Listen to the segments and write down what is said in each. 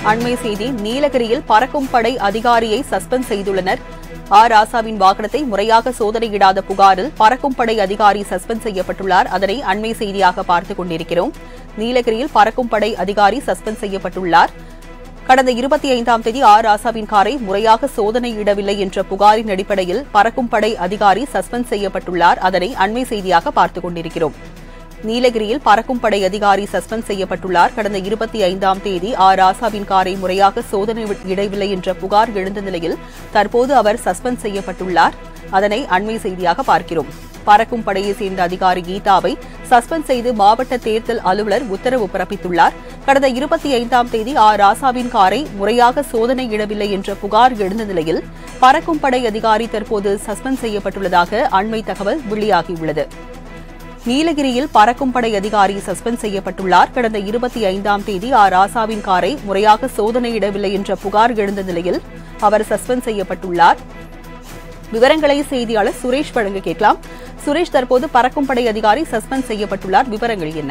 அண்மை செய்தி நீலகிரியில் பறக்கும் படை அதிகாரியை சஸ்பெண்ட் செய்துள்ளனர் ஆர் ராசாவின் வாகனத்தை முறையாக சோதனையிடாத புகாரில் பறக்கும் படை அதிகாரி சஸ்பெண்ட் செய்யப்பட்டுள்ளார் அதனை அண்மை செய்தியாக பார்த்துக் கொண்டிருக்கிறோம் நீலகிரியில் பறக்கும் படை அதிகாரி சஸ்பெண்ட் செய்யப்பட்டுள்ளார் கடந்த இருபத்தி ஐந்தாம் தேதி ஆர் ராசாவின் காரை முறையாக சோதனையிடவில்லை என்ற புகாரின் அடிப்படையில் பறக்கும் படை அதிகாரி சஸ்பெண்ட் செய்யப்பட்டுள்ளார் அதனை அண்மை செய்தியாக பார்த்துக் கொண்டிருக்கிறோம் நீலகிரியில் பறக்கும் படை அதிகாரி சஸ்பெண்ட் செய்யப்பட்டுள்ளார் கடந்த இருபத்தி ஐந்தாம் தேதி ஆர் ராசாவின் காரை முறையாக சோதனை இடவில்லை என்ற புகார் எழுந்த நிலையில் தற்போது அவர் சஸ்பெண்ட் செய்யப்பட்டுள்ளார் அதனை அண்மை செய்தியாக பார்க்கிறோம் பறக்கும் படையை சேர்ந்த அதிகாரி கீதாவை சஸ்பெண்ட் செய்து மாவட்ட தேர்தல் அலுவலர் உத்தரவு பிறப்பித்துள்ளார் கடந்த இருபத்தி ஐந்தாம் தேதி ஆர் ராசாவின் காரை முறையாக சோதனையிடவில்லை என்ற புகார் எழுந்த நிலையில் பறக்கும் படை அதிகாரி தற்போது சஸ்பெண்ட் செய்யப்பட்டுள்ளதாக அண்மை தகவல் வெளியாகியுள்ளது நீலகிரியில் பறக்கும் படை அதிகாரி சஸ்பெண்ட் செய்யப்பட்டுள்ளார் கடந்த இருபத்தி ஐந்தாம் தேதி ஆர் ராசாவின் காரை முறையாக சோதனையிடவில்லை என்ற புகார் எழுந்த நிலையில் அவர் சஸ்பெண்ட் செய்யப்பட்டுள்ளார் விவரங்களை செய்தியாளர் சுரேஷ் வழங்க கேட்கலாம் சுரேஷ் தற்போது பறக்கும் படை அதிகாரி சஸ்பெண்ட் செய்யப்பட்டுள்ளார் விவரங்கள் என்ன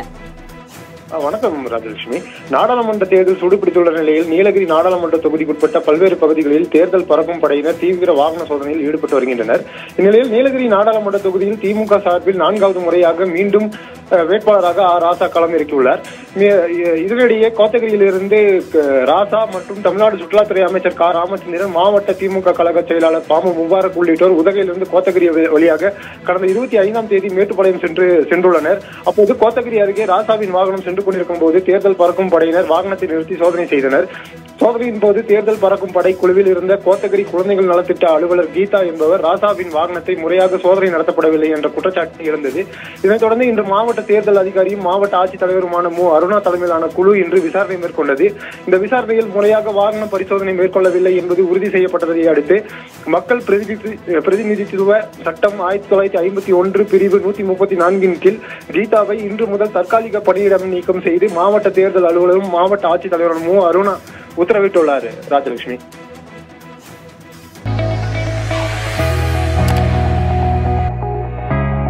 ஆ, வணக்கம் ராஜலட்சுமி நாடாளுமன்ற தேர்தல் சூடுபிடித்துள்ள நிலையில் நீலகிரி நாடாளுமன்ற தொகுதிக்குட்பட்ட பல்வேறு பகுதிகளில் தேர்தல் பறக்கும் படையினர் தீவிர வாகன சோதனையில் ஈடுபட்டு வருகின்றனர் இந்நிலையில் நீலகிரி நாடாளுமன்ற தொகுதியில் திமுக சார்பில் நான்காவது முறையாக மீண்டும் அ, வேட்பாளராக ஆர் ராசா களம் இறக்கியுள்ளார் மீ- இ- இதனிடையே கோத்தகிரியிலிருந்து க- ராசா மற்றும் தமிழ்நாடு சுற்றுலாத்துறை அமைச்சர் க ராமச்சந்திரன் மாவட்ட திமுக கழக செயலாளர் பாமு முபாரக் உள்ளிட்டோர் உதகையிலிருந்து கோத்தகிரி வ- வழியாக கடந்த இருபத்தி ஐந்தாம் தேதி மேட்டுப்பாளையம் சென்று சென்றுள்ளனர் அப்போது கோத்தகிரி அருகே ராசாவின் வாகனம் சென்று கொண்டிருக்கும் போது தேர்தல் பறக்கும் படையினர் வாகனத்தை நிறுத்தி சோதனை செய்தனர் சோதனையின் போது தேர்தல் பறக்கும் படை குழுவில் இருந்த கோத்தகிரி குழந்தைகள் நலத்திட்ட அலுவலர் கீதா என்பவர் ராசாவின் வாகனத்தை முறையாக சோதனை நடத்தப்படவில்லை என்ற குற்றச்சாட்டு இருந்தது இதனைத் தொடர்ந்து இன்று மாவட்ட தேர்தல் அதிகாரியும் மாவட்ட ஆட்சித்தலைவருமான மு அருணா தலைமையிலான குழு இன்று விசாரணை மேற்கொண்டது இந்த விசாரணையில் முறையாக வாகன பரிசோதனை மேற்கொள்ளவில்லை என்பது உறுதி செய்யப்பட்டதை அடுத்து மக்கள் பிரதிநிதி- பிரதிநிதித்துவ சட்டம் ஆயிரத்தி தொள்ளாயிரத்தி ஐம்பத்தி ஒன்று பிரிவு நூத்தி முப்பத்தி நான்கின் கீழ் கீதாவை இன்று முதல் தற்காலிக பணியிடம் நீக்கம் செய்து மாவட்ட தேர்தல் அலுவலரும் மாவட்ட ஆட்சித்தலைவரும் மு அருணா உத்தரவிட்டுள்ளார் ராஜலட்சுமி